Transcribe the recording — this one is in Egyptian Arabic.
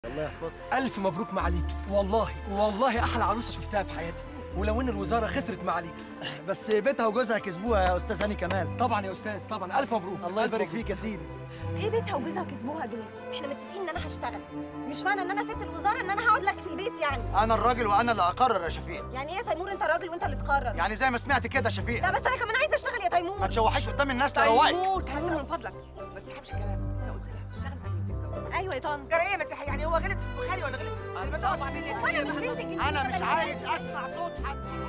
الله يحفظك ألف مبروك معاليك والله والله أحلى عروسة شفتها في حياتي ولو إن الوزارة خسرت معاليك بس بيتها وجوزها كسبوها يا استاذ هاني كمال طبعا يا أستاذ طبعا ألف مبروك الله ألف يبارك مبروك. فيك يا سيدي ايه بيتها وجوزها كسبوها دول احنا متفقين ان انا هشتغل مش معنى ان انا سبت الوزاره ان انا هقعد لك في البيت يعني انا الراجل وانا اللي اقرر يا شفيق يعني ايه يا تيمور انت راجل وانت اللي تقرر يعني زي ما سمعت كده يا شفيق لا بس انا كمان عايزه اشتغل يا ما تيمور تشوحيش قدام الناس تروقك تيمور تيمور من فضلك ما تسحبش كلام لو قلت لها هتشتغل بعد ما تتجوز ايوه يا طن جرى ايه ما تسحب يعني هو غلط في البخاري ولا غلط في البخاري ما تقعد بعدين وانا مش بنتك انت انا مش بتشتغلي عايز اسمع صوت حد